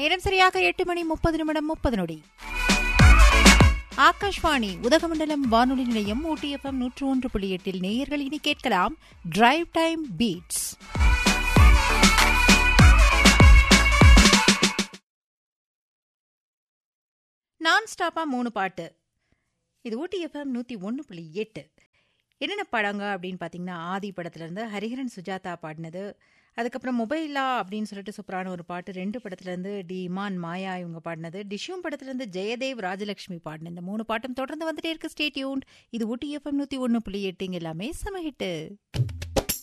நேரம் சரியாக எட்டு மணி முப்பது நிமிடம் முப்பது நொடி ஆகாஷ்வாணி உதகமண்டலம் வானொலி நிலையம் ஊட்டிஎஃப்எம் நூற்று ஒன்று புள்ளி எட்டில் நேயர்கள் இனி கேட்கலாம் டிரைவ் டைம் பீட்ஸ் நான் ஸ்டாப்பா மூணு பாட்டு இது ஊட்டி எஃப்எம் நூற்றி ஒன்று புள்ளி எட்டு என்னென்ன படங்க அப்படின்னு பார்த்தீங்கன்னா ஆதி படத்துலேருந்து ஹரிஹரன் சுஜாதா பாடினது அதுக்கப்புறம் மொபைலா அப்படின்னு சொல்லிட்டு சூப்பரான ஒரு பாட்டு ரெண்டு படத்துலேருந்து டி இமான் மாயா இவங்க பாடினது டிஷ்யூம் படத்துலேருந்து ஜெயதேவ் ராஜலட்சுமி பாடின இந்த மூணு பாட்டும் தொடர்ந்து வந்துட்டே இருக்கு ஸ்டேட்யூன் இது ஊட்டி எஃப்எம் நூற்றி ஒன்று புள்ளி எட்டுங்க எல்லாமே செம ஹிட்டு